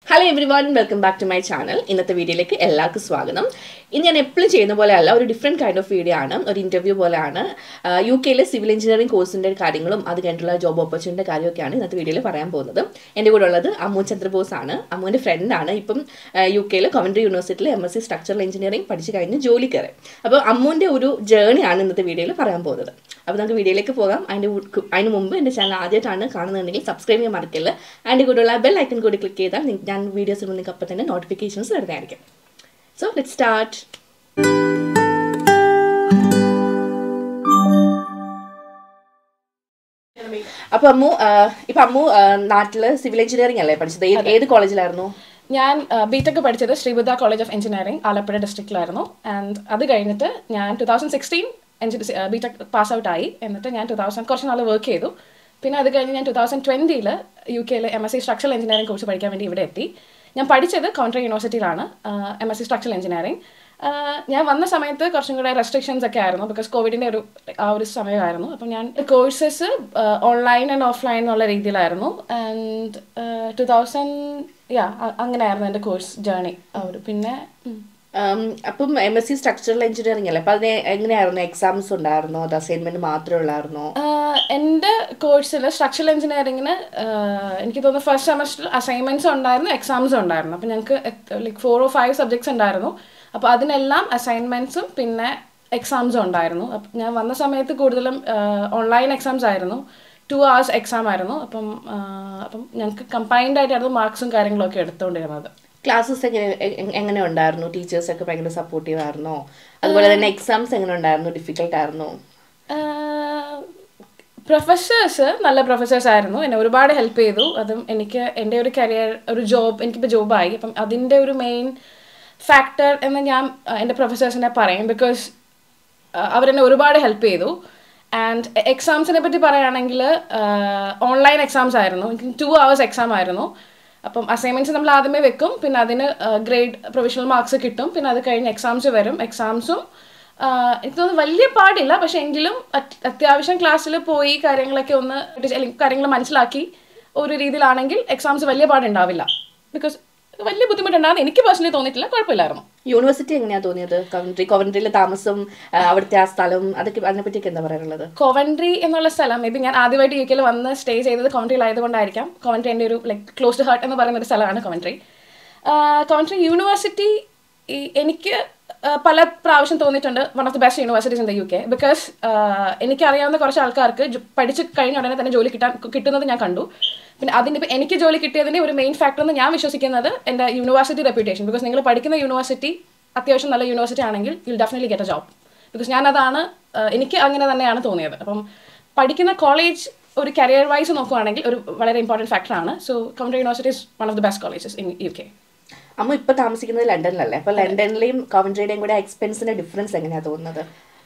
Hello everyone welcome back to my channel ഇന്നത്തെ വീഡിയോയിലേക്ക് എല്ലാവർക്കും സ്വാഗതം ഇന്ന് ഞാൻ എപ്പോഴും ചെയ്യുന്ന പോലെ അല്ല ഒരു ഡിഫറെൻറ്റ് കൈൻഡ് ഓഫ് വീഡിയോ ആണ് ഒരു ഇൻ്റർവ്യൂ പോലെയാണ് യു കെയിലെ സിവിൽ എഞ്ചിനീയറിംഗ് കോഴ്സിൻ്റെ കാര്യങ്ങളും അത് കഴിഞ്ഞിട്ടുള്ള ജോബ് ഓപ്പർച്യൂണിറ്റിൻ്റെ കാര്യമൊക്കെയാണ് ഇന്നത്തെ വീഡിയോയിൽ പറയാൻ പോകുന്നത് എൻ്റെ കൂടെ ഉള്ളത് അമ്മു ചന്ദ്രബോസ് ആണ് അമ്മുവിൻ്റെ ഫ്രണ്ടാണ് ഇപ്പം യു കെയിൽ കൊമൻട്രി യൂണിവേഴ്സിറ്റിയിൽ M S C structural engineering പഠിച്ച് കഴിഞ്ഞ് ജോലി കയറി അപ്പോൾ അമ്മുവിൻ്റെ ഒരു ജേണിയാണ് ഇന്നത്തെ വീഡിയോയിൽ പറയാൻ പോകുന്നത് അപ്പോൾ നമുക്ക് വീഡിയോയിലേക്ക് പോകാം അതിൻ്റെ ഉ- അതിന് മുമ്പ് എൻ്റെ ചാനൽ ആദ്യമായിട്ടാണ് കാണുന്നുണ്ടെങ്കിൽ സബ്സ്ക്രൈബ് ചെയ്യാൻ മറക്കില്ല അതിൻ്റെ കൂടെയുള്ള ബെൽ ഐക്കൺ കൂടി ക്ലിക്ക് ചെയ്താൽ നി- ഞാൻ വീഡിയോസ് നിങ്ങൾക്ക് അപ്പം തന്നെ നോട്ടിഫിക്കേഷൻസ് വരുന്നതായിരിക്കും സോ ലെറ്റ് സ്റ്റാർട്ട് അപ്പൊ അമ്മു ആ, ഇപ്പൊ അമ്മു ആ, നാട്ടില് സിവിൽ എഞ്ചിനീയറിംഗ് അല്ലേ പഠിച്ചത് ഏത് ഏത് കോളേജിലായിരുന്നു ഞാൻ ബി ടെക് പഠിച്ചത് Sreebuddha college of engineering Alappuzha ഡിസ്ട്രിക്റ്റിലായിരുന്നു ആൻഡ് അത് കഴിഞ്ഞിട്ട് ഞാൻ two thousand sixteen B tech pass out ആയി എന്നിട്ട് ഞാൻ ടു തൗസൻഡ് കുറച്ച് നാൾ വർക്ക് ചെയ്തു പിന്നെ അത് കഴിഞ്ഞ് ഞാൻ ടു തൗസൻഡ് ട്വൻറ്റിയിൽ യു കെയിൽ M S C structural engineering course പഠിക്കാൻ വേണ്ടി ഇവിടെ എത്തി ഞാൻ പഠിച്ചത് കോൺട്രി യൂണിവേഴ്സിറ്റിയിലാണ് M S C structural engineering ഞാൻ വന്ന സമയത്ത് കുറച്ചും കൂടെ റെസ്ട്രിക്ഷൻസ് ഒക്കെ ആയിരുന്നു ബിക്കോസ് കോവിഡിൻ്റെ ഒരു ആ ഒരു സമയമായിരുന്നു അപ്പം ഞാൻ കോഴ്സസ് ഓൺലൈൻ ആൻഡ് ഓഫ്ലൈൻ എന്നുള്ള രീതിയിലായിരുന്നു ആൻഡ് ടു തൗസൻഡ് യാ അങ്ങനെയായിരുന്നു എൻ്റെ കോഴ്സ് ജേർണി ആ ഒരു പിന്നെ ഉം. ഉം, അപ്പം M S C structural engineering അല്ലേ അപ്പൊ അതിന് എങ്ങനെയായിരുന്നു എക്സാംസ് ഉണ്ടായിരുന്നോ അത് അസൈൻമെന്റ് മാത്രമേ ഉള്ളായിരുന്നോ ആഹ് എൻ്റെ കോഴ്സിൽ സ്ട്രക്ചറൽ എഞ്ചിനീയറിങ്ങിന് എനിക്ക് തോന്നുന്നു ഫസ്റ്റ് സെമസ്റ്ററിൽ അസൈൻമെന്റ്സ് ഉണ്ടായിരുന്നു എക്സാംസ് ഉണ്ടായിരുന്നു അപ്പോൾ ഞങ്ങൾക്ക് like four or five subjects ഉണ്ടായിരുന്നു അപ്പോൾ അതിനെല്ലാം അസൈൻമെന്റ്സും പിന്നെ എക്സാംസും ഉണ്ടായിരുന്നു അപ്പം ഞാൻ വന്ന സമയത്ത് കൂടുതലും ഓൺലൈൻ എക്സാംസ് ആയിരുന്നു ടു hours എക്സാം ആയിരുന്നു അപ്പം ആഹ് അപ്പം ഞങ്ങൾക്ക് കമ്പൈൻഡ് ആയിട്ടായിരുന്നു മാർക്സും കാര്യങ്ങളൊക്കെ എടുത്തുകൊണ്ടിരുന്നത് ക്ലാസ്സസ് എങ്ങനെ എ- എ- എങ്ങനെ ഉണ്ടായിരുന്നു ടീച്ചേഴ്സ് ഒക്കെ ഭയങ്കര സപ്പോർട്ടീവ് ആയിരുന്നോ അതുപോലെ തന്നെ എക്സാംസ് എങ്ങനെ ഉണ്ടായിരുന്നു ഡിഫിക്കൽട്ട് ആയിരുന്നോ പ്രൊഫസേഴ്സ് നല്ല പ്രൊഫസേഴ്സ് ആയിരുന്നു എന്നെ ഒരുപാട് ഹെൽപ്പ് ചെയ്തു അതും എനിക്ക് എൻ്റെ ഒരു കരിയർ ഒരു ജോബ് എനിക്കിപ്പോൾ ജോബായി അപ്പം അതിൻ്റെ ഒരു മെയിൻ ഫാക്ടർ എന്ന് ഞാൻ ആ, എൻ്റെ പ്രൊഫസേഴ്സിനെ പറയും ബിക്കോസ് അവരെന്നെ ഒരുപാട് ഹെൽപ്പ് ചെയ്തു ആൻഡ് എക്സാംസിനെ പറ്റി പറയുകയാണെങ്കിൽ ഓൺലൈൻ എക്സാംസ് ആയിരുന്നു എനിക്ക് ടു hours എക്സാം ആയിരുന്നു അപ്പം അസൈൻമെൻറ്റ്സ് നമ്മൾ ആദ്യമേ വെക്കും പിന്നെ അതിന് ഗ്രേഡ് പ്രൊവിഷണൽ മാർക്സ് കിട്ടും പിന്നെ അത് കഴിഞ്ഞ് എക്സാംസ് വരും എക്സാംസും ആഹ് എനിക്ക് തോന്നുന്നു വലിയ പാടില്ല പക്ഷെ എങ്കിലും അത്- അത്യാവശ്യം ക്ലാസ്സിൽ പോയി കാര്യങ്ങളൊക്കെ ഒന്ന് അല്ലെങ്കിൽ കാര്യങ്ങൾ മനസ്സിലാക്കി ഒരു രീതിയിലാണെങ്കിൽ എക്സാംസ് വലിയ പാടുണ്ടാവില്ല ബിക്കോസ് വലിയ ബുദ്ധിമുട്ടുണ്ടാകുന്ന എനിക്ക് പേഴ്സണലി തോന്നിയിട്ടില്ല കുഴപ്പമില്ലായിരുന്നു യൂണിവേഴ്സിറ്റി എങ്ങനെയാ തോന്നിയത് കവൻട്രി കോവൻട്രിയിലെ താമസം ആ, അവിടുത്തെ ആ സ്ഥലം അതൊക്കെ അതിനെ പറ്റിയൊക്കെ എന്താ പറയാനുള്ളത് കോവൻട്രി എന്നുള്ള സ്ഥലം മേ ബി ഞാൻ ആദ്യമായിട്ട് യു കെയിൽ വന്ന് സ്റ്റേ ചെയ്തത് കോവൻട്രിയിലായതുകൊണ്ടായിരിക്കാം കോവൻട്രി എൻ്റെ ഒരു ലൈക്ക് ക്ലോസ് ടു ഹാർട്ട് എന്ന് പറയുന്ന ഒരു സ്ഥലമാണ് കോവൻട്രി കോവൻട്രി യൂണിവേഴ്സിറ്റി ഈ എനിക്ക് ആ, പല പ്രാവശ്യം തോന്നിയിട്ടുണ്ട് one of the best universities in the U K because എനിക്കറിയാവുന്ന കുറച്ച് ആൾക്കാർക്ക് ജോ- പഠിച്ച് കഴിഞ്ഞ ഉടനെ തന്നെ ജോലി കിട്ടാൻ കിട്ടുന്നത് ഞാൻ കണ്ടു പിന്നെ അതിന് ഇപ്പം എനിക്ക് ജോലി കിട്ടിയതിൻ്റെ ഒരു മെയിൻ ഫാക്ടർ എന്ന് ഞാൻ വിശ്വസിക്കുന്നത് എൻ്റെ യൂണിവേഴ്സിറ്റി റെപ്യൂട്ടേഷൻ ബിക്കോസ് നിങ്ങൾ പഠിക്കുന്ന യൂണിവേഴ്സിറ്റി അത്യാവശ്യം നല്ല യൂണിവേഴ്സിറ്റി ആണെങ്കിൽ you'll definitely get a job because ഞാൻ അതാണ് ആഹ് എനിക്ക് അങ്ങനെ തന്നെയാണ് തോന്നിയത് അപ്പം പഠിക്കുന്ന കോളേജ് ഒരു കരിയർ വൈസ് നോക്കുവാണെങ്കിൽ ഒരു വളരെ ഇമ്പോർട്ടൻറ്റ് ഫാക്ടറാണ് so Coventry university is one of the best colleges in U K അമ്മ ഇപ്പൊ താമസിക്കുന്നത് ലണ്ടനിലല്ലേ അപ്പൊ ലണ്ടനിലെയും കോവൻട്രിയുടെയും കൂടെ എക്സ്പെൻസിന്റെ ഡിഫറൻസ് എങ്ങനെയാ തോന്നുന്നത്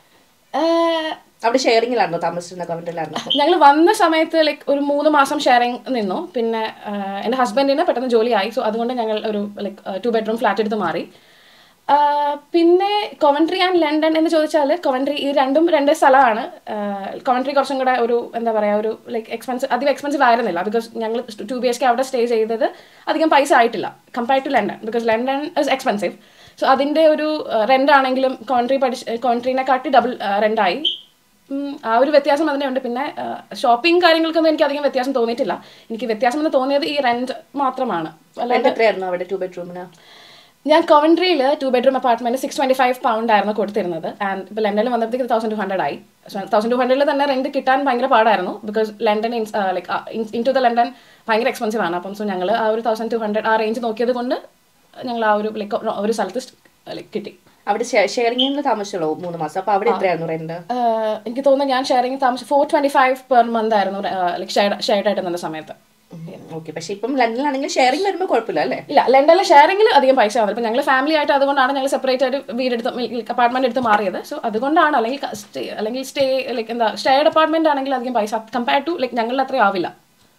അവിടെ ഷെയറിംഗിലായിരുന്നോ താമസിച്ചിരുന്ന കോവൻട്രിയിലായിരുന്നോ ഞങ്ങൾ വന്ന സമയത്ത് ലൈക്ക് ഒരു മൂന്ന് മാസം ഷെയറിങ് നിന്നു പിന്നെ ആഹ് എൻ്റെ ഹസ്ബൻഡിന് പെട്ടെന്ന് ജോലിയായി സോ അതുകൊണ്ട് ഞങ്ങൾ ഒരു ലൈക്ക് ടു ബെഡ്റൂം ഫ്ലാറ്റ് എടുത്ത് മാറി ആഹ് പിന്നെ കൊവൻട്രി ആൻഡ് ലണ്ടൻ എന്ന് ചോദിച്ചാൽ കൊവൻട്രി ഈ രണ്ടും രണ്ട് സ്ഥലമാണ് കൊവൻട്രി കുറച്ചും കൂടെ ഒരു എന്താ പറയുക ഒരു ലൈക്ക് എക്സ്പെൻസീവ് അധികം എക്സ്പെൻസീവ് ആയിരുന്നില്ല ബിക്കോസ് ഞങ്ങൾ ടു ബി എച്ച് കെ അവിടെ സ്റ്റേ ചെയ്തത് അധികം പൈസ ആയിട്ടില്ല compared to London because London is expensive so അതിൻ്റെ ഒരു റെൻ്റ് ആണെങ്കിലും കോൺട്രി പഠിച്ച് കോൺട്രീനെ കാട്ടി ഡബിൾ റെൻ്റായി ഉം, ആ ഒരു വ്യത്യാസം അതിനെ ഉണ്ട് പിന്നെ ഷോപ്പിംഗ് കാര്യങ്ങൾക്കൊന്നും എനിക്ക് അധികം വ്യത്യാസം തോന്നിയിട്ടില്ല എനിക്ക് വ്യത്യാസം എന്ന് തോന്നിയത് ഈ റെന്റ് മാത്രമാണ് അല്ല റെന്റ് എത്രയായിരുന്നു അവിടെ ടു ബെഡ്റൂമിന് ഞാൻ കോവൻട്രിയിൽ two bedroom apartment six twenty five pound ആയിരുന്നു കൊടുത്തിരുന്നത് ആൻഡ് ഇപ്പോൾ ലണ്ടനിൽ വന്നപ്പോഴത്തേക്ക് തൗസൻഡ് ടു ഹൺഡ്രഡ് ആയി തൗസൻഡ് ടു ഹൺഡ്രഡിൽ തന്നെ റെന്റ് കിട്ടാൻ ഭയങ്കര പാടായിരുന്നു because London like in to the London ഭയങ്കര എക്സ്പെൻസീവ് ആണ് അപ്പം സോ ഞങ്ങൾ ആ ഒരു തൗസൻഡ് ടു ഹൺഡ്രഡ് ആ റേഞ്ച് നോക്കിയത് കൊണ്ട് ഞങ്ങൾ ആ ഒരു ലൈക്ക് ഒരു സ്ഥലത്ത് ലൈക്ക് കിട്ടി അവിടെ ഷെയറിംഗിൽ താമസിച്ചുള്ളൂ മൂന്ന് മാസം അപ്പൊ അവിടെ എത്രയായിരുന്നു റെന്റ് ആഹ് എനിക്ക് തോന്നുന്നു ഞാൻ ഷെയറിംഗ് താമസം four twenty five per month ആയിരുന്നു ലൈക്ക് ഷെയർഡ് ആയിട്ട് നിന്ന സമയത്ത് ഓക്കെ പക്ഷെ ഇപ്പം ലണ്ടനിലാണെങ്കിൽ ഷെയറിംഗ് വരുമ്പോൾ കുഴപ്പമില്ല അല്ലേ ഇല്ല ലണ്ടനിലെ ഷെയറിംഗിൽ അധികം പൈസ ആവുന്നത് ഇപ്പം ഞങ്ങൾ ഫാമിലി ആയിട്ട് അതുകൊണ്ടാണ് ഞങ്ങൾ സെപ്പറേറ്റ് ആയിട്ട് വീടെടുത്ത് അപ്പാർട്ട്മെന്റ് എടുത്ത് മാറിയത് സോ അതുകൊണ്ടാണ് അല്ലെങ്കിൽ ക- stay- അല്ലെങ്കിൽ സ്റ്റേ ലൈക്ക് എന്താ സ്റ്റേഡ് അപ്പാർട്ട്മെന്റ് ആണെങ്കിൽ അധികം പൈസ കമ്പയർ ടു ലൈക്ക് ഞങ്ങളുടെ അത്രയും ആവില്ല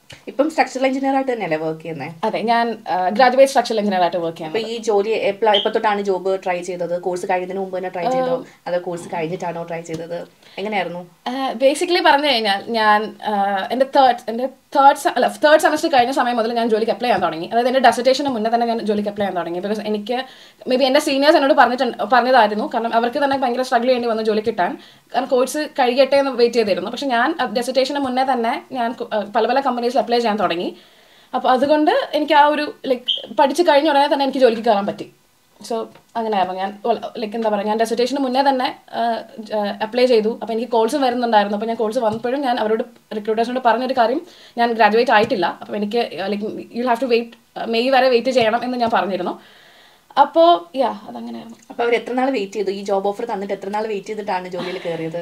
ഇപ്പം സ്ട്രക്ചറൽ എഞ്ചിനീയർ ആയിട്ട് തന്നെയല്ലേ വർക്ക് ചെയ്യുന്നത് അതെ ഞാൻ ഗ്രാജുവേറ്റ് സ്ട്രക്ചറൽ എഞ്ചിനീയർ ആയിട്ട് വർക്ക് ചെയ്യാം അപ്പൊ ഈ ജോലി എപ്പോഴാ ഇപ്പൊ തൊട്ടാണ് ജോബ് ട്രൈ ചെയ്തത് കോഴ്സ് കഴിയുന്നതിന് മുമ്പ് തന്നെ ട്രൈ ചെയ്തോ അതോ കോഴ്സ് കഴിഞ്ഞിട്ടാണോ ട്രൈ ചെയ്തത് എങ്ങനെയായിരുന്നു ബേസിക്കലി പറഞ്ഞു കഴിഞ്ഞാൽ ഞാൻ ആഹ് എൻ്റെ തേർഡ് എൻ്റെ തേർഡ് അല്ല തേർഡ് സെമസ്റ്റർ കഴിഞ്ഞ സമയം മുതൽ ഞാൻ ജോലിക്ക് അപ്ലൈ ചെയ്യാൻ തുടങ്ങി അതായത് എൻ്റെ ഡെസർട്ടേഷന് മുന്നേ തന്നെ ഞാൻ ജോലിക്ക് അപ്ലൈ ചെയ്യാൻ തുടങ്ങി ബിക്കോസ് എനിക്ക് മേ ബി എൻ്റെ സീനിയേഴ്സ് എന്നോട് പറഞ്ഞിട്ടുണ്ട് പറഞ്ഞതായിരുന്നു കാരണം അവർക്ക് തന്നെ ഭയങ്കര സ്ട്രഗിൾ ചെയ്യേണ്ടി വന്നു ജോലി കിട്ടാൻ കാരണം കോഴ്സ് കഴിയട്ടെ എന്ന് വെയിറ്റ് ചെയ്തിരുന്നു പക്ഷെ ഞാൻ ഡെസർട്ടേഷന് മുന്നേ തന്നെ ഞാൻ കു- ആഹ് പല പല കമ്പനീസിൽ അപ്ലൈ ചെയ്യാൻ തുടങ്ങി അപ്പോൾ അതുകൊണ്ട് എനിക്ക് ആ ഒരു ലൈക്ക് പഠിച്ച് കഴിഞ്ഞ ഉടനെ തന്നെ എനിക്ക് ജോലിക്ക് കയറാൻ പറ്റി സോ അങ്ങനെയായിരുന്നു ഞാൻ ലൈക്ക് എന്താ പറയുക ഞാൻ ഡെസർട്ടേഷന് മുന്നേ തന്നെ അപ്ലൈ ചെയ്തു അപ്പോൾ എനിക്ക് കോഴ്സും വരുന്നുണ്ടായിരുന്നു അപ്പോൾ ഞാൻ കോഴ്സ് വന്നപ്പോഴും ഞാൻ അവരോട് റിക്രൂട്ടേഴ്സിനോട് പറഞ്ഞൊരു കാര്യം ഞാൻ ഗ്രാജുവേറ്റ് ആയിട്ടില്ല അപ്പോൾ എനിക്ക് like you have to wait May വരെ വെയിറ്റ് ചെയ്യണം എന്ന് ഞാൻ പറഞ്ഞിരുന്നു അപ്പോൾ യാ അതങ്ങനെയായിരുന്നു അപ്പൊ അവർ എത്ര നാൾ വെയിറ്റ് ചെയ്തു ഈ ജോബ് ഓഫർ തന്നിട്ട് എത്ര നാൾ വെയിറ്റ് ചെയ്തിട്ടാണ് ജോലിയിൽ കയറിയത്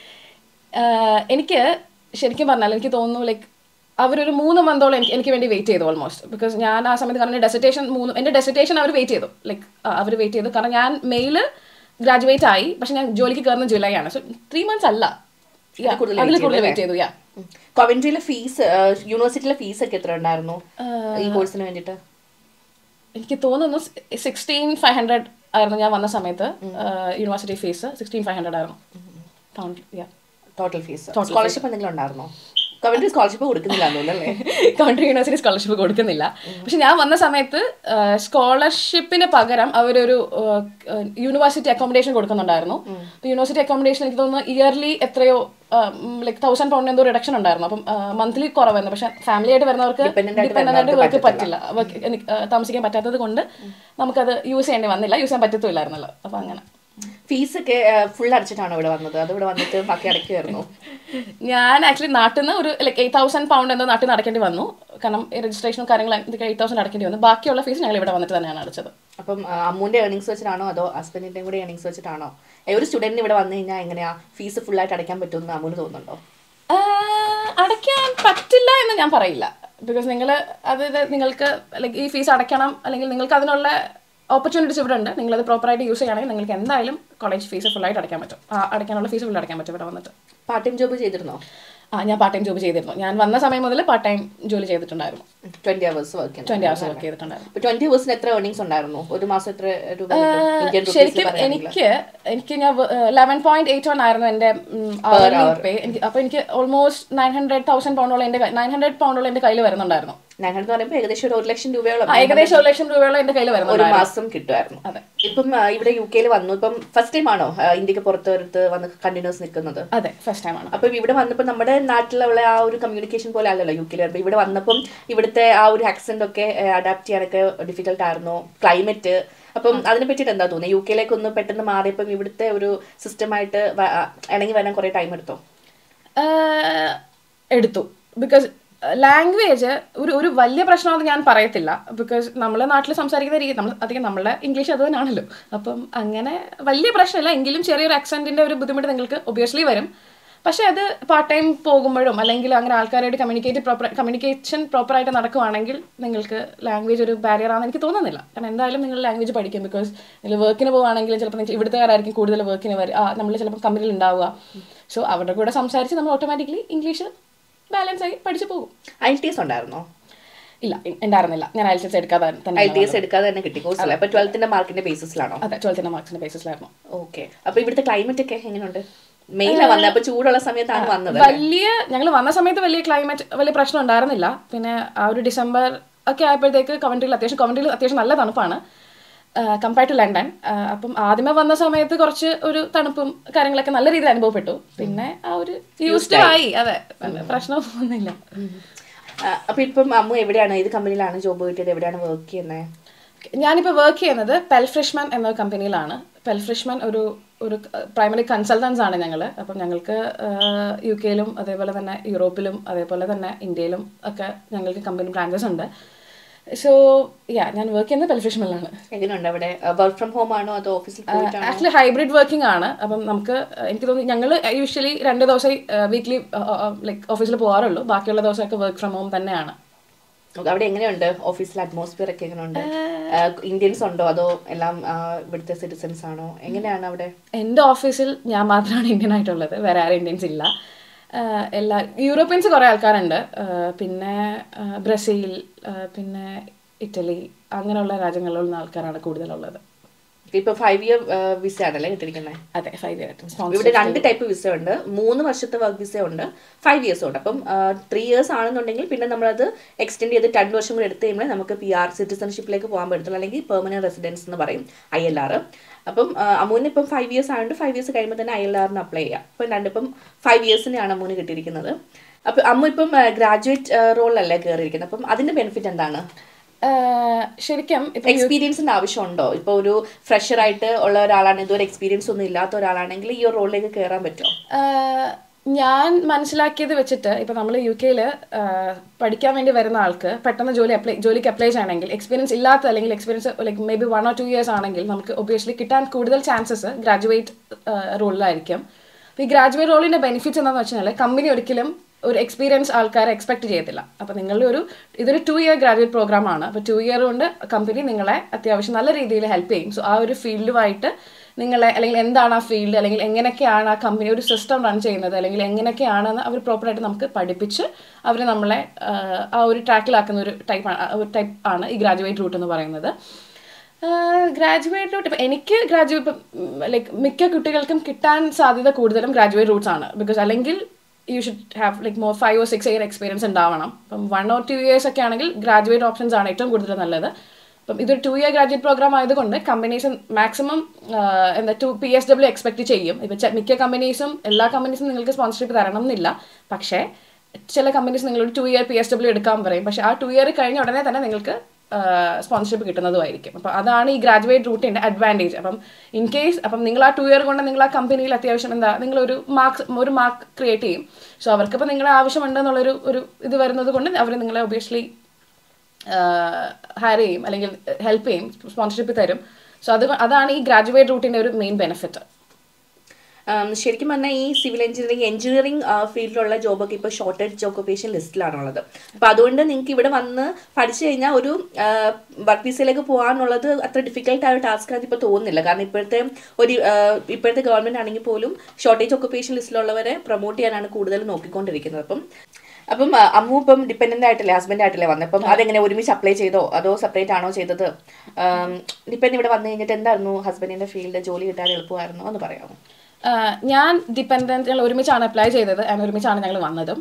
ആഹ് എനിക്ക് ശരിക്കും പറഞ്ഞാൽ എനിക്ക് തോന്നുന്നു ലൈക്ക് അവരൊരു മൂന്ന് മന്തോളം എനിക്ക് എനിക്ക് വേണ്ടി വെയിറ്റ് ചെയ്തു ഓൾമോസ്റ്റ് ബിക്കോസ് ഞാൻ ആ സമയത്ത് കാരണം ഡെസർട്ടേഷൻ മൂന്ന് എൻ്റെ ഡെസർട്ടേഷൻ അവർ വെയിറ്റ് ചെയ്തു ലൈക്ക് അവർ വെയിറ്റ് ചെയ്തു കാരണം ഞാൻ മെയിൽ ഗ്രാജുവേറ്റ് ആയി പക്ഷെ ഞാൻ ജോലിക്ക് കയറുന്ന ജൂലൈ ആണ് സോ ത്രീ മന്ത്സ് അല്ല Yeah, കൂടുതൽ അതിൽ wait കൂടുതൽ ചെയ്തു വെയിറ്റ് ചെയ്തു യാ കൊവൻട്രിയിലെ ഫീസ് യൂണിവേഴ്സിറ്റിയിലെ ഫീസ് ഒക്കെ എത്ര ഉണ്ടായിരുന്നു ഈ കോഴ്സിന് വേണ്ടിയിട്ട് എനിക്ക് തോന്നുന്നു സിക്സ്റ്റീൻ ഫൈവ് ഹൺഡ്രഡ് ആയിരുന്നു ഞാൻ വന്ന സമയത്ത് university fees sixteen five hundred ആയിരുന്നു pound yeah total fees scholarship എന്തെങ്കിലും ഉണ്ടായിരുന്നോ കൊവൻട്രി സ്കോളർഷിപ്പ് കൊടുക്കുന്നില്ല തോന്നുന്നല്ലേ കൺട്രി യൂണിവേഴ്സിറ്റി സ്കോളർഷിപ്പ് കൊടുക്കുന്നില്ല പക്ഷെ ഞാൻ വന്ന സമയത്ത് സ്കോളർഷിപ്പിന് പകരം അവരൊരു യൂണിവേഴ്സിറ്റി അക്കോമഡേഷൻ കൊടുക്കുന്നുണ്ടായിരുന്നു അപ്പോൾ യൂണിവേഴ്സിറ്റി അക്കോമഡേഷൻ എനിക്ക് തോന്നുന്നു ഇയർലി എത്രയോ ലൈക്ക് തൗസൻഡ് പൗണ്ട് എന്തോ റിഡക്ഷൻ ഉണ്ടായിരുന്നു അപ്പം മന്ത്ലി കുറവായിരുന്നു പക്ഷെ ഫാമിലി ആയിട്ട് വരുന്നവർക്ക് Dependent ആയിട്ട് ഡിപ്പെൻഡൻ്റ് ആയിട്ട് വരുന്നവർക്ക് വർക്ക് പറ്റില്ല Work- എനിക്ക്, ആ, താമസിക്കാൻ പറ്റാത്തത് കൊണ്ട് നമുക്കത് യൂസ് ചെയ്യേണ്ടി വന്നില്ല യൂസ് ചെയ്യാൻ പറ്റത്തുമില്ലായിരുന്നല്ലോ അപ്പോൾ അങ്ങനെ ഫീസ് ഒക്കെ ഫുൾ അടച്ചിട്ടാണോ ഇവിടെ വന്നത് അത് ഇവിടെ വന്നിട്ട് ബാക്കി അടയ്ക്കുമായിരുന്നു ഞാൻ ആക്ച്വലി നാട്ടിൽ നിന്ന് ഒരു ലൈക്ക് എയ്റ്റ് തൗസൻഡ് പൗണ്ട് എന്തോ നാട്ടിൽ നിന്ന് അടയ്ക്കേണ്ടി വന്നു കാരണം രജിസ്ട്രേഷനും കാര്യങ്ങളും ഇതൊക്കെ എയ്റ്റ് തൗസൻഡ് അടയ്ക്കേണ്ടി വന്നു ബാക്കിയുള്ള ഫീസ് ഞങ്ങൾ ഇവിടെ വന്നിട്ട് തന്നെയാണ് അടച്ചത് അപ്പം ആ, അമ്മൂന്റെ ഏർണിങ്സ് വെച്ചിട്ടാണോ അതോ ഹസ്ബൻഡിന്റെയും കൂടെ ഏർണിങ്സ് വെച്ചിട്ടാണോ ഏ, ഒരു സ്റ്റുഡന്റിന് ഇവിടെ വന്നു കഴിഞ്ഞാൽ എങ്ങനെയാ ഫീസ് ഫുൾ ആയിട്ട് അടയ്ക്കാൻ പറ്റുമെന്ന് അമ്മൂന് തോന്നുന്നുണ്ടോ ആഹ് അടയ്ക്കാൻ പറ്റില്ല എന്ന് ഞാൻ പറയില്ല ബിക്കോസ് നിങ്ങൾ അതായത് നിങ്ങൾക്ക് ലൈക്ക് ഈ ഫീസ് അടയ്ക്കണം അല്ലെങ്കിൽ നിങ്ങൾക്ക് അതിനുള്ള ഓപ്പർച്യൂണിറ്റീസ് ഇവിടെ ഉണ്ട് നിങ്ങളത് പ്രോപ്പറായിട്ട് യൂസ് ചെയ്യുകയാണെങ്കിൽ നിങ്ങൾക്ക് എന്തായാലും കോളേജ് ഫീസ് ഫുള്ളായിട്ട് അടയ്ക്കാൻ പറ്റും ആ അടയ്ക്കാനുള്ള ഫീസ് ഫുൾ അടയ്ക്കാൻ പറ്റും ഇവിടെ വന്നിട്ട് പാർട്ട് ടൈം ജോബ് ചെയ്തിരുന്നോ ആ ഞാൻ പാർട്ട് ടൈം ജോബ് ചെയ്തിരുന്നു ഞാൻ വന്ന സമയം മുതൽ പാർട്ട് ടൈം ജോലി ചെയ്തിട്ടുണ്ടായിരുന്നു twenty hours work twenty hours work ചെയ്തിട്ടുണ്ടായിരുന്നു ട്വന്റി അവേഴ്സിന് എത്ര ഏർണിങ്സ് ഉണ്ടായിരുന്നു ഒരു മാസം എത്ര രൂപ കിട്ടും? ഇന്ത്യൻ റുപ്പീസിൽ ശരിക്കും പറയുകയാണെങ്കിൽ. എനിക്ക് എനിക്ക് ഞാൻ ലെവൻ പോയിന്റ് എയ്റ്റ് വൺ ആയിരുന്നു എന്റെ പേ എനിക്ക് അപ്പൊ എനിക്ക് ഓൾമോസ്റ്റ് നയൻ ഹൺഡ്രഡ് തൗസൻഡ് പൗണ്ടോളം എന്റെ നയൻ ഹൺഡ്രഡ് പൗണ്ടോളം എന്റെ കയ്യിൽ വരുന്നുണ്ടായിരുന്നു ഞങ്ങൾ എന്ന് പറയുമ്പോൾ ഏകദേശം ഒരു ഒരു ലക്ഷം രൂപയോളം ആ, ഏകദേശം ഒരു ലക്ഷം രൂപയോളം എന്റെ കയ്യിൽ ഒരു വരുന്നുണ്ടായിരുന്നു മാസം കിട്ടുമായിരുന്നു അതെ. ഇപ്പം ആ, ഇവിടെ യു കെയിൽ വന്നു ഇപ്പം ഫസ്റ്റ് ടൈം ആണോ ആ, ഇന്ത്യക്ക് പുറത്ത് വരത്ത് വന്ന് കണ്ടിന്യൂസ് നിൽക്കുന്നത് അതെ ഫസ്റ്റ് ടൈം ആണ് അപ്പം ഇവിടെ വന്നപ്പോൾ നമ്മുടെ നാട്ടിലുള്ള ആ ഒരു കമ്മ്യൂണിക്കേഷൻ പോലെ അല്ലല്ലോ യു കെയിൽ വരുമ്പോൾ ഇവിടെ വന്നപ്പം ഇവിടുത്തെ ആ ഒരു ആക്സെന്റ് ഒക്കെ അഡാപ്റ്റ് ചെയ്യാനൊക്കെ ഡിഫിക്കൽട്ട് ആയിരുന്നു ക്ലൈമറ്റ് അപ്പം അതിനെ പറ്റിയിട്ട് എന്താ തോന്നുന്നത് യു കെയിലേക്ക് ഒന്ന് പെട്ടെന്ന് മാറിയപ്പം ഇവിടുത്തെ ഒരു സിസ്റ്റമായിട്ട് ഇണങ്ങി വരാൻ കുറേ ടൈം എടുത്തോ ആഹ് എടുത്തു ബിക്കോസ് ലാംഗ്വേജ് ഒരു ഒരു വലിയ പ്രശ്നമാണെന്ന് ഞാൻ പറയത്തില്ല ബിക്കോസ് നമ്മളെ നാട്ടിൽ സംസാരിക്കുന്ന രീതി നമ്മൾ അധികം നമ്മളെ ഇംഗ്ലീഷ് അത് തന്നെയാണല്ലോ അപ്പം അങ്ങനെ വലിയ പ്രശ്നമില്ല എങ്കിലും ചെറിയൊരു അക്സെൻറ്റിൻ്റെ ഒരു ബുദ്ധിമുട്ട് നിങ്ങൾക്ക് ഒബിയസ്ലി വരും പക്ഷേ അത് പാർട്ട് ടൈം പോകുമ്പോഴും അല്ലെങ്കിൽ അങ്ങനെ ആൾക്കാരായിട്ട് കമ്മ്യൂണിക്കേറ്റ് പ്രോപ്പർ കമ്മ്യൂണിക്കേഷൻ പ്രോപ്പറായിട്ട് നടക്കുവാണെങ്കിൽ നിങ്ങൾക്ക് ലാംഗ്വേജ് ഒരു ബാരിയർ ആണെന്ന് എനിക്ക് തോന്നുന്നില്ല കാരണം എന്തായാലും നിങ്ങൾ ലാംഗ്വേജ് പഠിക്കും ബിക്കോസ് നിങ്ങൾ വർക്കിന് പോവുകയാണെങ്കിലും ചിലപ്പോൾ നിങ്ങൾക്ക് ഇവിടുത്തുകാരായിരിക്കും കൂടുതൽ വർക്കിന് വരും നമ്മൾ ചിലപ്പോൾ കമ്പനിയിൽ ഉണ്ടാവുക സോ അവരുടെ കൂടെ സംസാരിച്ച് നമ്മൾ ഓട്ടോമാറ്റിക്കലി ഇംഗ്ലീഷ് ബാലൻസ് ആയി പഠിച്ചു പോകും ഐ ടി എസ് ഉണ്ടായിരുന്നോ ഇല്ല ഇ- ഉണ്ടായിരുന്നില്ല ഞാൻ ഐൽസെറ്റ്സ് എടുക്കാതെ തന്നെ ഐ ടി എസ് എടുക്കാതെ തന്നെ കിട്ടി കോഴ്സില്ല അപ്പൊ ട്വൽത്തിന്റെ മാർക്കിന്റെ ബേസിസിലാണോ അതെ ട്വൽത്തിന്റെ മാർക്സിന്റെ ബേസിസിലായിരുന്നു ഓക്കെ അപ്പൊ ഇവിടുത്തെ ക്ലൈമറ്റ് ഒക്കെ എങ്ങനെയുണ്ട് മെയിലാണ് വന്നത് അപ്പൊ ചൂടുള്ള സമയത്താണ് വന്നത് വലിയ ഞങ്ങൾ വന്ന സമയത്ത് വലിയ ക്ലൈമറ്റ് വലിയ പ്രശ്നം ഉണ്ടായിരുന്നില്ല പിന്നെ ആ ഒരു ഡിസംബർ ഒക്കെ ആയപ്പോഴത്തേക്ക് കവൻട്രിയിൽ അത്യാവശ്യം കവൻട്രിയിൽ അത്യാവശ്യം നല്ല തണുപ്പാണ് കമ്പയർഡ് ടു ലണ്ടൻ ആ, അപ്പം ആദ്യമേ വന്ന സമയത്ത് കുറച്ച് ഒരു തണുപ്പും കാര്യങ്ങളൊക്കെ നല്ല രീതിയിൽ അനുഭവപ്പെട്ടു പിന്നെ ആ ഒരു യൂസ്ഡ് ആയി അതെ പ്രശ്നമൊന്നുമില്ല ആ, അപ്പൊ ഇപ്പം അമ്മു എവിടെയാണ് ഏത് കമ്പനിയിലാണ് ജോബ് കിട്ടിയത് എവിടെയാണ് വർക്ക് ചെയ്യുന്നത് ഞാനിപ്പോൾ വർക്ക് ചെയ്യുന്നത് പെൽഫ്രിഷ്മൻ എന്ന കമ്പനിയിലാണ് പെൽഫ്രിഷ്മൻ ഒരു ഒരു പ്രൈമറി കൺസൾട്ടൻസ് ആണ് ഞങ്ങൾ അപ്പം ഞങ്ങൾക്ക് യു കെയിലും അതേപോലെ തന്നെ യൂറോപ്പിലും അതേപോലെ തന്നെ ഇന്ത്യയിലും ഒക്കെ ഞങ്ങൾക്ക് കമ്പനി ബ്രാഞ്ചസ് ഉണ്ട് സോ യാ ഞാൻ വർക്ക് ചെയ്യുന്നത് പെൽഫ്രിഷ്മനിലാണ് എങ്ങനെയുണ്ട് അവിടെ വർക്ക് ഫ്രം ഹോം ആണോ അതോ ഓഫീസിൽ പോയിട്ടാണോ ആക്ച്വലി ഹൈബ്രിഡ് വർക്കിംഗ് ആണ് അപ്പം നമുക്ക് അഹ് എനിക്ക് തോന്നി ഞങ്ങൾ യൂഷ്വലി രണ്ട് ദിവസം വീക്ക്ലി ലൈക്ക് ഓഫീസിൽ പോകാറുള്ളൂ ബാക്കിയുള്ള ദിവസമൊക്കെ വർക്ക് ഫ്രം ഹോം തന്നെയാണ് Okay, അവിടെ എങ്ങനെയുണ്ട് ഓഫീസിലെ അറ്റ്മോസ്ഫിയർ ഒക്കെ എങ്ങനെയുണ്ട് ഇന്ത്യൻസ് ഉണ്ടോ അതോ എല്ലാം ആ, ഇവിടുത്തെ സിറ്റിസൺസ് ആണോ എങ്ങനെയാണ് അവിടെ എൻ്റെ ഓഫീസിൽ ഞാൻ മാത്രമാണ് ഇന്ത്യൻ ആയിട്ടുള്ളത് വേറെ ആരും ഇന്ത്യൻസ് ഇല്ല ആഹ് എല്ലാ യൂറോപ്യൻസ് കുറേ ആൾക്കാരുണ്ട് ആഹ് പിന്നെ ആഹ് ബ്രസീൽ ആഹ് പിന്നെ ഇറ്റലി അങ്ങനെയുള്ള രാജ്യങ്ങളിലുള്ള ആൾക്കാരാണ് കൂടുതലുള്ളത് ഇപ്പൊ ഫൈവ് ഇയർ വിസ ആണല്ലേ കിട്ടിയിരിക്കുന്നത് അതെ ഫൈവ് ഇയർ ഇവിടെ രണ്ട് ടൈപ്പ് വിസ ഉണ്ട് മൂന്ന് വർഷത്തെ വർക്ക് വിസ ഉണ്ട് ഫൈവ് ഇയേഴ്സ് ഉണ്ട് അപ്പം ത്രീ ഇയേഴ്സ് ആണെന്നുണ്ടെങ്കിൽ പിന്നെ നമ്മളത് എക്സ്റ്റെൻഡ് ചെയ്ത് രണ്ട് വർഷം കൂടി എടുത്ത് കഴിയുമ്പോൾ നമുക്ക് പി ആർ സിറ്റിസൺഷിപ്പിലേക്ക് പോകാൻ പറ്റത്തുള്ളൂ അല്ലെങ്കിൽ പെർമനന്റ് റെസിഡൻസ് എന്ന് പറയും ഐ എൽ ആർ അപ്പം ആ, അമ്മൂന് ഇപ്പം ഫൈവ് ഇയേഴ്സ് ആയതുകൊണ്ട് ഫൈവ് ഇയേഴ്സ് കഴിയുമ്പോൾ തന്നെ ഐ എൽ ആറിന് അപ്ലൈ ചെയ്യാം അപ്പം രണ്ടിപ്പം ഫൈവ് ഇയേഴ്സിനെയാണ് അമ്മൂന് കിട്ടിയിരിക്കുന്നത് അപ്പം അമ്മു ഇപ്പം ഗ്രാജുവേറ്റ് റോളിലല്ലേ കയറിയിരിക്കുന്നത് അപ്പം അതിന്റെ ബെനിഫിറ്റ് എന്താണ് ശരിക്കും ഇപ്പൊ എക്സ്പീരിയൻസിന്റെ ആവശ്യമുണ്ടോ ഇപ്പൊ ഒരു ഫ്രഷർ ആയിട്ട് ഉള്ള ഒരാളാണ് ഇതുവരെ എക്സ്പീരിയൻസ് ഒന്നും ഇല്ലാത്ത ഒരാളാണെങ്കിൽ ഈ ഒരു റോളിലേക്ക് കയറാൻ പറ്റുമോ ആഹ് ഞാൻ മനസ്സിലാക്കിയത് വെച്ചിട്ട് ഇപ്പൊ നമ്മൾ യു കെയിൽ പഠിക്കാൻ വേണ്ടി വരുന്ന ആൾക്ക് പെട്ടെന്ന് ജോലി അപ്ലൈ ജോലിക്ക് അപ്ലൈ ചെയ്യണമെങ്കിൽ എക്സ്പീരിയൻസ് ഇല്ലാത്ത അല്ലെങ്കിൽ experience like may maybe one or two years ആണെങ്കിൽ നമുക്ക് ഒബിയസ്ലി കിട്ടാൻ കൂടുതൽ ചാൻസസ് ഗ്രാജുവേറ്റ് റോളിലായിരിക്കും അപ്പോൾ ഈ ഗ്രാജുവേറ്റ് റോളിന്റെ ബെനിഫിറ്റ്സ് എന്താണെന്ന് വെച്ചാൽ കമ്പനി ഒരിക്കലും ഒരു എക്സ്പീരിയൻസ് ആൾക്കാരെ എക്സ്പെക്ട് ചെയ്യത്തില്ല അപ്പോൾ നിങ്ങളുടെ ഒരു ഇതൊരു ടു ഇയർ ഗ്രാജുവേറ്റ് പ്രോഗ്രാം ആണ് അപ്പോൾ ടു ഇയർ കൊണ്ട് കമ്പനി നിങ്ങളെ അത്യാവശ്യം നല്ല രീതിയിൽ ഹെൽപ്പ് ചെയ്യും സോ ആ ഒരു ഫീൽഡുമായിട്ട് നിങ്ങളെ അല്ലെങ്കിൽ എന്താണ് ആ ഫീൽഡ് അല്ലെങ്കിൽ എങ്ങനെയൊക്കെയാണ് ആ കമ്പനി ഒരു സിസ്റ്റം റൺ ചെയ്യുന്നത് അല്ലെങ്കിൽ എങ്ങനെയൊക്കെയാണെന്ന് അവർ പ്രോപ്പറായിട്ട് നമുക്ക് പഠിപ്പിച്ച് അവർ നമ്മളെ ആഹ്, ആ ഒരു ട്രാക്കിലാക്കുന്ന ഒരു ടൈപ്പ് ഒരു ടൈപ്പ് ആണ് ഈ ഗ്രാജുവേറ്റ് റൂട്ട് എന്ന് പറയുന്നത് ഗ്രാജുവേറ്റ് റൂട്ട് ഇപ്പം എനിക്ക് ഗ്രാജുവേറ്റ് ലൈക്ക് മിക്ക കുട്ടികൾക്കും കിട്ടാൻ സാധ്യത കൂടുതലും ഗ്രാജുവേറ്റ് റൂട്ട്സ് ആണ് ബിക്കോസ് അല്ലെങ്കിൽ you should have like more five or six year experience ഉണ്ടാവണം അപ്പം വൺ ഓർ ടു ഇയേഴ്സ് ഒക്കെ ആണെങ്കിൽ ഗ്രാജുവേറ്റ് ഓപ്ഷൻസ് ആണ് ഏറ്റവും കൂടുതൽ നല്ലത് അപ്പം ഇതൊരു ടു ഇയർ ഗ്രാജുവേറ്റ് പ്രോഗ്രാം ആയതുകൊണ്ട് കമ്പനീസ് മാക്സിമം എന്താ two P S W expect ചെയ്യും ഇപ്പം ചെ- മിക്ക കമ്പനീസും എല്ലാ കമ്പനീസും നിങ്ങൾക്ക് സ്പോൺസർഷിപ്പ് തരണം എന്നില്ല പക്ഷേ ചില കമ്പനീസ് നിങ്ങളൊരു two year P S W എടുക്കാൻ പറയും പക്ഷേ ആ ടു ഇയർ കഴിഞ്ഞ ഉടനെ തന്നെ നിങ്ങൾക്ക് സ്പോൺസർഷിപ്പ് കിട്ടുന്നതുമായിരിക്കും അപ്പോൾ അതാണ് ഈ ഗ്രാജുവേറ്റ് റൂട്ടിൻ്റെ അഡ്വാൻറ്റേജ് അപ്പം ഇൻ കേസ് അപ്പം നിങ്ങൾ ആ ടു ഇയർ കൊണ്ട് നിങ്ങൾ ആ കമ്പനിയിൽ അത്യാവശ്യം എന്താ നിങ്ങളൊരു മാർക്ക് ഒരു മാർക്ക് ക്രിയേറ്റ് ചെയ്യും സോ അവർക്കിപ്പോൾ നിങ്ങളെ ആവശ്യമുണ്ടെന്നുള്ളൊരു ഒരു ഇത് വരുന്നത് കൊണ്ട് അവർ നിങ്ങളെ ഒബിയസ്ലി ഹയർ ചെയ്യും അല്ലെങ്കിൽ ഹെൽപ്പ് ചെയ്യും സ്പോൺസർഷിപ്പ് തരും സോ അത് അതാണ് ഈ ഗ്രാജുവേറ്റ് റൂട്ടിൻ്റെ ഒരു മെയിൻ ബെനിഫിറ്റ് ഉം, ശരിക്കും പറഞ്ഞാൽ ഈ സിവിൽ എഞ്ചിനീയറിംഗ് എഞ്ചിനീയറിംഗ് ഫീൽഡിലുള്ള ജോബൊക്കെ ഇപ്പോൾ ഷോർട്ടേജ് ഓക്കുപേഷൻ ലിസ്റ്റിലാണുള്ളത് അപ്പോൾ അതുകൊണ്ട് നിങ്ങൾക്ക് ഇവിടെ വന്ന് പഠിച്ചു കഴിഞ്ഞാൽ ഒരു വർക്ക് വിസയിലേക്ക് പോകാനുള്ളത് അത്ര ഡിഫിക്കൽട്ട് ആയ ടാസ്ക് ആയിട്ട് ഇപ്പോൾ തോന്നുന്നില്ല കാരണം ഇപ്പോഴത്തെ ഒരു ആ, ഇപ്പോഴത്തെ ഗവൺമെൻറ് ആണെങ്കിൽ പോലും ഷോർട്ടേജ് ഓക്കുപേഷൻ ലിസ്റ്റിലുള്ളവരെ പ്രൊമോട്ട് ചെയ്യാനാണ് കൂടുതൽ നോക്കിക്കൊണ്ടിരിക്കുന്നത് അപ്പം അപ്പം ആ, അമ്മു ഇപ്പം ഡിപ്പെൻഡൻ്റ് ആയിട്ടല്ലേ ഹസ്ബൻഡ് ആയിട്ടല്ലേ വന്നത് അപ്പം അതെങ്ങനെ ഒരുമിച്ച് അപ്ലൈ ചെയ്തോ അതോ സെപ്പറേറ്റ് ആണോ ചെയ്തത് ഡിപ്പെൻഡ് ഇവിടെ വന്നു കഴിഞ്ഞിട്ട് എന്തായിരുന്നു ഹസ്ബൻഡിൻ്റെ ഫീൽഡ് ജോലി കിട്ടാൻ എളുപ്പമായിരുന്നോ എന്ന് പറയാമോ ആഹ് ഞാൻ ഡിപ്പെൻഡൻറ്റ് ഞങ്ങൾ ഒരുമിച്ചാണ് അപ്ലൈ ചെയ്തത് ആൻഡ് ഒരുമിച്ചാണ് ഞങ്ങൾ വന്നതും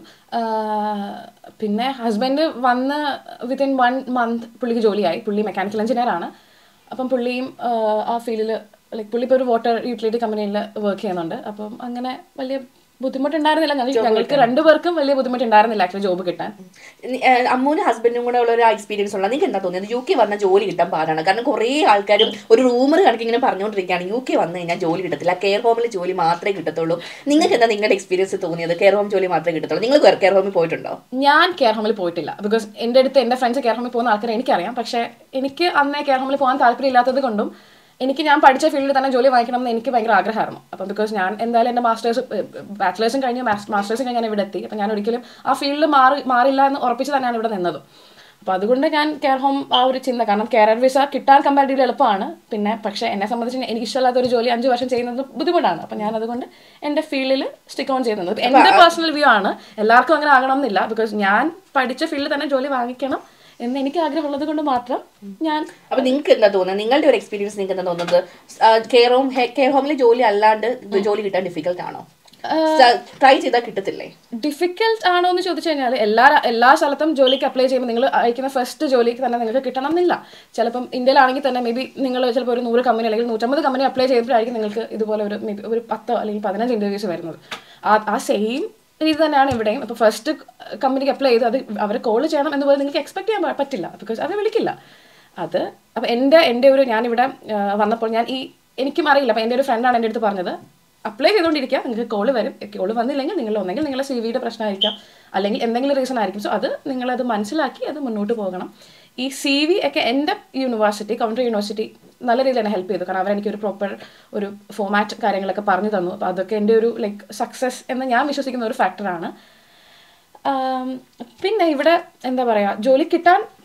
ആഹ് പിന്നെ ഹസ്ബൻഡ് വന്ന് വിത്തിൻ വൺ മന്ത് പുള്ളിക്ക് ജോലിയായി പുള്ളി മെക്കാനിക്കൽ എഞ്ചിനീയർ ആണ് അപ്പം പുള്ളിയും ആഹ് ആ ഫീൽഡിൽ ലൈക്ക് പുള്ളി ഇപ്പോൾ ഒരു വാട്ടർ യൂട്ടിലിറ്റി കമ്പനിയിൽ വർക്ക് ചെയ്യുന്നുണ്ട് അപ്പം അങ്ങനെ വലിയ ബുദ്ധിമുട്ടുണ്ടായിരുന്നില്ല ഞങ്ങൾ ഞങ്ങൾക്ക് രണ്ടുപേർക്കും വലിയ ബുദ്ധിമുട്ടുണ്ടായിരുന്നില്ല ആക്ച്വലി ജോബ് കിട്ടാൻ നി- ഏഹ് അമ്മൂനും ഹസ്ബൻഡും കൂടെ ഉള്ള ഒരു എക്സ്പീരിയൻസ് ഉള്ള നിങ്ങൾക്ക് എന്താ തോന്നിയത് യു കെ വന്ന ജോലി കിട്ടാൻ പാടാണ് കാരണം കുറേ ആൾക്കാരും ഒരു റൂമർ കണക്ക് ഇങ്ങനെ പറഞ്ഞുകൊണ്ടിരിക്കുകയാണ് യു കെ വന്നു കഴിഞ്ഞാൽ ജോലി കിട്ടത്തില്ല കെയർ ഹോമിൽ ജോലി മാത്രമേ കിട്ടത്തുള്ളൂ നിങ്ങൾക്ക് എന്താ നിങ്ങളുടെ എക്സ്പീരിയൻസ് തോന്നിയത് കെയർ ഹോം ജോലി മാത്രമേ കിട്ടത്തുള്ളൂ നിങ്ങൾ കെയർ ഹോമിൽ പോയിട്ടുണ്ടോ ഞാൻ കെയർ ഹോമിൽ പോയിട്ടില്ല ബിക്കോസ് എൻ്റെ അടുത്ത് എൻ്റെ ഫ്രണ്ട്സ് കെയർ ഹോമിൽ പോകുന്ന ആൾക്കാരെ എനിക്കറിയാം പക്ഷേ എനിക്ക് അന്നേ കെയർ ഹോമിൽ പോകാൻ താല്പര്യമില്ലാത്തത് കൊണ്ടും എനിക്ക് ഞാൻ പഠിച്ച ഫീൽഡിൽ തന്നെ ജോലി വാങ്ങിക്കണം എന്ന് എനിക്ക് ഭയങ്കര ആഗ്രഹമായിരുന്നു അപ്പം ബിക്കോസ് ഞാൻ എന്തായാലും എൻ്റെ മാസ്റ്റേഴ്സ് ബാച്ചിലേഴ്സും കഴിഞ്ഞ് മാസ്റ്റേഴ്സും കഴിഞ്ഞ് ഞാൻ ഇവിടെ എത്തി അപ്പം ഞാൻ ഒരിക്കലും ആ ഫീൽഡിൽ മാറി മാറില്ല എന്ന് ഉറപ്പിച്ച് തന്നെയാണ് ഇവിടെ നിന്നത് അപ്പോൾ അതുകൊണ്ട് ഞാൻ കെയർ ഹോം ആ ഒരു ചിന്ത കാരണം കെയർ വിസ കിട്ടാൻ കമ്പാരിറ്റീവ്ലി എളുപ്പമാണ് പിന്നെ പക്ഷേ എന്നെ സംബന്ധിച്ച് എനിക്ക് ഇഷ്ടമില്ലാത്ത ഒരു ജോലി അഞ്ച് വർഷം ചെയ്യുന്നത് ബുദ്ധിമുട്ടാണ് അപ്പം ഞാൻ അതുകൊണ്ട് എൻ്റെ ഫീൽഡിൽ സ്റ്റിക്ക് ഓൺ ചെയ്യുന്നത് എൻ്റെ പേഴ്സണൽ വ്യൂ ആണ് എല്ലാവർക്കും അങ്ങനെ ആകണം എന്നില്ല ബിക്കോസ് ഞാൻ പഠിച്ച ഫീൽഡിൽ തന്നെ ജോലി വാങ്ങിക്കണം എന്ന് എനിക്ക് ആഗ്രഹമുള്ളത് കൊണ്ട് മാത്രം ഞാൻ അപ്പൊ നിങ്ങൾക്ക് എന്താ തോന്നുന്നത് നിങ്ങളുടെ ഒരു എക്സ്പീരിയൻസ് നിങ്ങൾക്ക് എന്താ തോന്നുന്നത് കെയർ ഹോം കെയർ ഹോമിൽ ജോലി അല്ലാണ്ട് ജോലി കിട്ടാൻ ഡിഫിക്കൽട്ട് ആണോ ട്രൈ ചെയ്താൽ കിട്ടത്തില്ലേ ഡിഫിക്കൽട്ട് ആണോ എന്ന് ചോദിച്ചു കഴിഞ്ഞാൽ എല്ലാ എല്ലാ സ്ഥലത്തും ജോലിക്ക് അപ്ലൈ ചെയ്യുമ്പോൾ നിങ്ങൾ അയക്കുന്ന ഫസ്റ്റ് ജോലിക്ക് തന്നെ നിങ്ങൾക്ക് കിട്ടണം എന്നില്ല ചിലപ്പം ഇന്ത്യയിലാണെങ്കിൽ തന്നെ മേ ബി നിങ്ങൾ ചിലപ്പോൾ ഒരു നൂറ് കമ്പനി അല്ലെങ്കിൽ നൂറ്റമ്പത് കമ്പനി അപ്ലൈ ചെയ്തപ്പോഴായിരിക്കും നിങ്ങൾക്ക് ഇതുപോലെ ഒരു maybe ഒരു പത്തോ അല്ലെങ്കിൽ പതിനഞ്ച് ഇൻ്റർവ്യൂസ് വരുന്നത് ആ ആ സെയിം രീതി തന്നെയാണ് ഇവിടെയും അപ്പോൾ ഫസ്റ്റ് കമ്പനിക്ക് അപ്ലൈ ചെയ്ത് അത് അവർ കോൾ ചെയ്യണം എന്ന് പോലും നിങ്ങൾക്ക് എക്സ്പെക്ട് ചെയ്യാൻ പ- പറ്റില്ല ബിക്കോസ് അവർ വിളിക്കില്ല അത് അപ്പോൾ എൻ്റെ എൻ്റെ ഒരു ഞാനിവിടെ ആ, വന്നപ്പോൾ ഞാൻ ഈ എനിക്കും അറിയില്ല അപ്പോൾ എൻ്റെ ഒരു ഫ്രണ്ടാണ് എൻ്റെ അടുത്ത് പറഞ്ഞത് അപ്ലൈ ചെയ്തുകൊണ്ടിരിക്കുക നിങ്ങൾക്ക് കോള് വരും കോള് വന്നില്ലെങ്കിൽ നിങ്ങൾ ഒന്നെങ്കിൽ നിങ്ങളുടെ സി വിയുടെ പ്രശ്നമായിരിക്കാം അല്ലെങ്കിൽ എന്തെങ്കിലും റീസൺ ആയിരിക്കും സോ അത് നിങ്ങളത് മനസ്സിലാക്കി അത് മുന്നോട്ട് പോകണം ഈ സി വി ഒക്കെ എൻ്റെ യൂണിവേഴ്സിറ്റി കൗണ്ടർ യൂണിവേഴ്സിറ്റി നല്ല രീതിയിൽ തന്നെ ഹെൽപ്പ് ചെയ്തു കാരണം അവരെനിക്ക് ഒരു പ്രോപ്പർ ഒരു ഫോമാറ്റ് കാര്യങ്ങളൊക്കെ പറഞ്ഞു തന്നു അപ്പോൾ അതൊക്കെ എൻ്റെ ഒരു ലൈക്ക് സക്സസ് എന്ന് ഞാൻ വിശ്വസിക്കുന്ന ഒരു ഫാക്ടറാണ് ആം, പിന്നെ ഇവിടെ എന്താ പറയുക ജോലി കിട്ടാൻ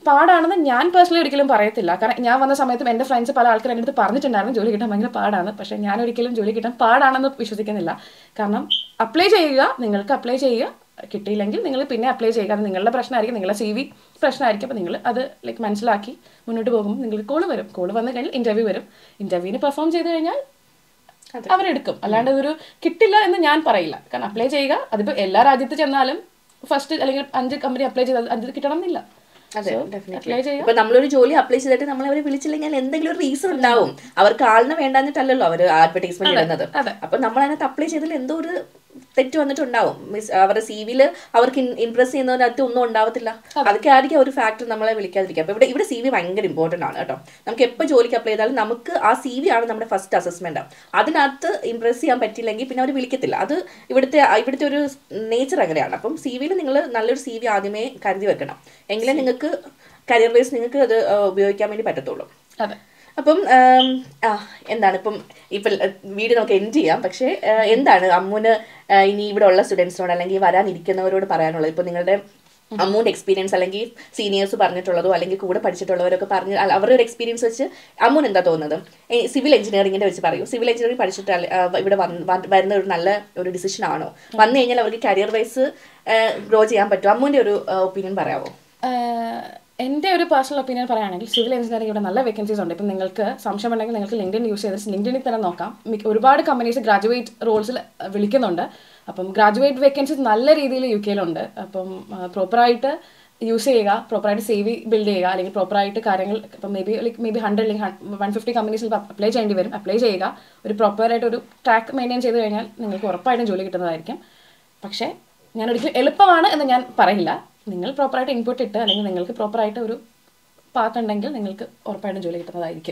പാടാണെന്ന് ഞാൻ പേഴ്സണലി ഒരിക്കലും പറയത്തില്ല കാരണം ഞാൻ വന്ന സമയത്തും എൻ്റെ ഫ്രണ്ട്സ് പല ആൾക്കാർ എൻ്റെ അടുത്ത് പറഞ്ഞിട്ടുണ്ടായിരുന്നു ജോലി കിട്ടാൻ ഭയങ്കര പാടാണ് പക്ഷേ ഞാൻ ഒരിക്കലും ജോലി കിട്ടാൻ പാടാണെന്ന് വിശ്വസിക്കുന്നില്ല കാരണം അപ്ലൈ ചെയ്യുക നിങ്ങൾക്ക് അപ്ലൈ ചെയ്യുക കിട്ടിയില്ലെങ്കിൽ നിങ്ങൾ പിന്നെ അപ്ലൈ ചെയ്യുക അത് നിങ്ങളുടെ പ്രശ്നമായിരിക്കും നിങ്ങളുടെ സി വി പ്രശ്നമായിരിക്കും അപ്പോൾ നിങ്ങൾ അത് ലൈക്ക് മനസ്സിലാക്കി മുന്നോട്ട് പോകുമ്പോൾ നിങ്ങൾക്ക് കോൾ വരും കോൾ വന്നു കഴിഞ്ഞാൽ ഇൻ്റർവ്യൂ വരും ഇൻ്റർവ്യൂവിന് പെർഫോം ചെയ്ത് കഴിഞ്ഞാൽ അവരെടുക്കും അല്ലാണ്ട് ഇതൊരു കിട്ടില്ല എന്ന് ഞാൻ പറയില്ല കാരണം അപ്ലൈ ചെയ്യുക അതിപ്പോൾ എല്ലാ രാജ്യത്ത് ചെന്നാലും ഫസ്റ്റ് അല്ലെങ്കിൽ അഞ്ച് കമ്പനി അപ്ലൈ ചെയ്താൽ അഞ്ച് കിട്ടണം എന്നില്ല അതെ So, definitely. apply ചെയ്യുക ഇപ്പൊ നമ്മളൊരു ജോലി അപ്ലൈ ചെയ്തിട്ട് നമ്മൾ അവരെ വിളിച്ചില്ലെങ്കിൽ എന്തെങ്കിലും ഒരു റീസൺ ഉണ്ടാവും അവർക്ക് ആളിനെ വേണ്ടാഞ്ഞിട്ടല്ലല്ലോ അവർ അഡ്വർടൈസ്മെന്റ് ഇടുന്നത് അതെ. അപ്പൊ നമ്മൾ അതിനകത്ത് അപ്ലൈ ചെയ്തതിൽ എന്തോ ഒരു തെറ്റ് വന്നിട്ടുണ്ടാവും മീൻസ് അവരുടെ സി വിയിൽ അവർക്ക് ഇംപ്രസ് ചെയ്യുന്നതിനകത്ത് ഒന്നും ഉണ്ടാവത്തില്ല അതൊക്കെ ആയിരിക്കും ഒരു ഫാക്ടർ നമ്മളെ വിളിക്കാതിരിക്കുക അപ്പൊ ഇവിടെ ഇവിടെ സി വി ഭയങ്കര ഇമ്പോർട്ടന്റ് ആണ് കേട്ടോ നമുക്ക് എപ്പോൾ ജോലിക്ക് അപ്ലൈ ചെയ്താലും നമുക്ക് ആ സി വി ആണ് നമ്മുടെ ഫസ്റ്റ് അസസ്മെന്റ് അതിനകത്ത് ഇംപ്രസ് ചെയ്യാൻ പറ്റില്ലെങ്കിൽ പിന്നെ അവർ വിളിക്കത്തില്ല അത് ഇവിടുത്തെ ഇവിടുത്തെ ഒരു നേച്ചർ അങ്ങനെയാണ് അപ്പം സി വിയിൽ നിങ്ങൾ നല്ലൊരു സി വി ആദ്യമേ കരുതി വെക്കണം എങ്കിലേ നിങ്ങൾക്ക് കരിയർ വൈസ് നിങ്ങൾക്ക് അത് ആ, ഉപയോഗിക്കാൻ വേണ്ടി പറ്റത്തുള്ളൂ അതെ അപ്പം ആം, ആ എന്താണ് ഇപ്പം ഇപ്പം വീഡിയോ നമുക്ക് എൻഡ് ചെയ്യാം പക്ഷേ ആ, എന്താണ് അമ്മുന് ആ, ഇനി ഇവിടെ ഉള്ള സ്റ്റുഡൻസിനോട് അല്ലെങ്കിൽ വരാനിരിക്കുന്നവരോട് പറയാനുള്ളത് ഇപ്പം നിങ്ങളുടെ അമ്മൂൻ്റെ എക്സ്പീരിയൻസ് അല്ലെങ്കിൽ സീനിയേഴ്സ് പറഞ്ഞിട്ടുള്ളതോ അല്ലെങ്കിൽ കൂടെ പഠിച്ചിട്ടുള്ളവരൊക്കെ പറഞ്ഞ് അല്ല, അവരുടെ ഒരു എക്സ്പീരിയൻസ് വെച്ച് അമ്മൂന് എന്താ തോന്നുന്നത് സിവിൽ എഞ്ചിനീയറിംഗിന്റെ വെച്ച് പറയൂ സിവിൽ എഞ്ചിനീയറിംഗ് പഠിച്ചിട്ട് അല്ല- ആ, ഇവിടെ വന്ന് വ- വരുന്ന ഒരു നല്ല ഒരു ഡിസിഷൻ ആണോ വന്നു കഴിഞ്ഞാൽ അവർക്ക് കരിയർ വൈസ് ഗ്രോ ചെയ്യാൻ പറ്റും അമ്മൂൻ്റെ ഒരു ഒപ്പീനിയൻ പറയാമോ ആഹ് എൻ്റെ ഒരു പേഴ്സണൽ ഒപ്പീനിയൻ പറയുകയാണെങ്കിൽ സിവിൽ എഞ്ചിനീയറിംഗ് ഇവിടെ നല്ല വേക്കൻസീസ് ഉണ്ട് ഇപ്പം നിങ്ങൾക്ക് സംശയം ഉണ്ടെങ്കിൽ നിങ്ങൾക്ക് ലിങ്ക്ഡിൻ യൂസ് ചെയ്തിട്ട് ലിങ്ക്ഡിനിൽ തന്നെ നോക്കാം മിക്ക- ഒരുപാട് കമ്പനീസ് ഗ്രാജുവേറ്റ് റോൾസിൽ വിളിക്കുന്നുണ്ട് അപ്പം ഗ്രാജുവേറ്റ് വേക്കൻസീസ് നല്ല രീതിയിൽ യു കെയിലുണ്ട് അപ്പം പ്രോപ്പറായിട്ട് യൂസ് ചെയ്യുക പ്രോപ്പറായിട്ട് സി വി ബിൽഡ് ചെയ്യുക അല്ലെങ്കിൽ പ്രോപ്പറായിട്ട് കാര്യങ്ങൾ ഇപ്പം may be like may be hundred അല്ലെങ്കിൽ വൺ ഫിഫ്റ്റി കമ്പനീസിൽ അപ്ലൈ ചെയ്യേണ്ടി വരും അപ്ലൈ ചെയ്യുക ഒരു പ്രോപ്പറായിട്ട് ഒരു ട്രാക്ക് മെയിൻറ്റെയിൻ ചെയ്ത് കഴിഞ്ഞാൽ നിങ്ങൾക്ക് ഉറപ്പായിട്ടും ജോലി കിട്ടുന്നതായിരിക്കും പക്ഷേ ഞാൻ ഒരിക്കലും എളുപ്പമാണ് എന്ന് ഞാൻ പറയില്ല നിങ്ങൾ പ്രോപ്പറായിട്ട് ഇൻപുട്ട് ഇട്ട് അല്ലെങ്കിൽ നിങ്ങൾക്ക് പ്രോപ്പറായിട്ട് ഒരു പാത്ത് ഉണ്ടെങ്കിൽ നിങ്ങൾക്ക് ഉറപ്പായിട്ടും ജോലി കിട്ടുന്നതായിരിക്കും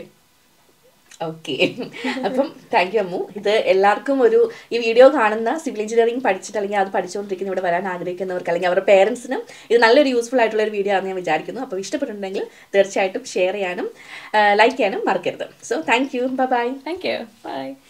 ഓക്കെ അപ്പം താങ്ക് യു അമ്മു ഇത് എല്ലാവർക്കും ഒരു ഈ വീഡിയോ കാണുന്ന സിവിൽ എഞ്ചിനീയറിംഗ് പഠിച്ചിട്ട് അല്ലെങ്കിൽ അത് പഠിച്ചുകൊണ്ടിരിക്കുന്ന ഇവിടെ വരാൻ ആഗ്രഹിക്കുന്നവർക്ക് അല്ലെങ്കിൽ അവരുടെ പേരൻസിനും ഇത് നല്ലൊരു യൂസ്ഫുൾ ആയിട്ടുള്ള ഒരു വീഡിയോ ആണെന്ന് ഞാൻ വിചാരിക്കുന്നു അപ്പോൾ ഇഷ്ടപ്പെട്ടിട്ടുണ്ടെങ്കിൽ തീർച്ചയായിട്ടും ഷെയർ ചെയ്യാനും ലൈക്ക് ചെയ്യാനും മറക്കരുത് so thank you bye bye thank you by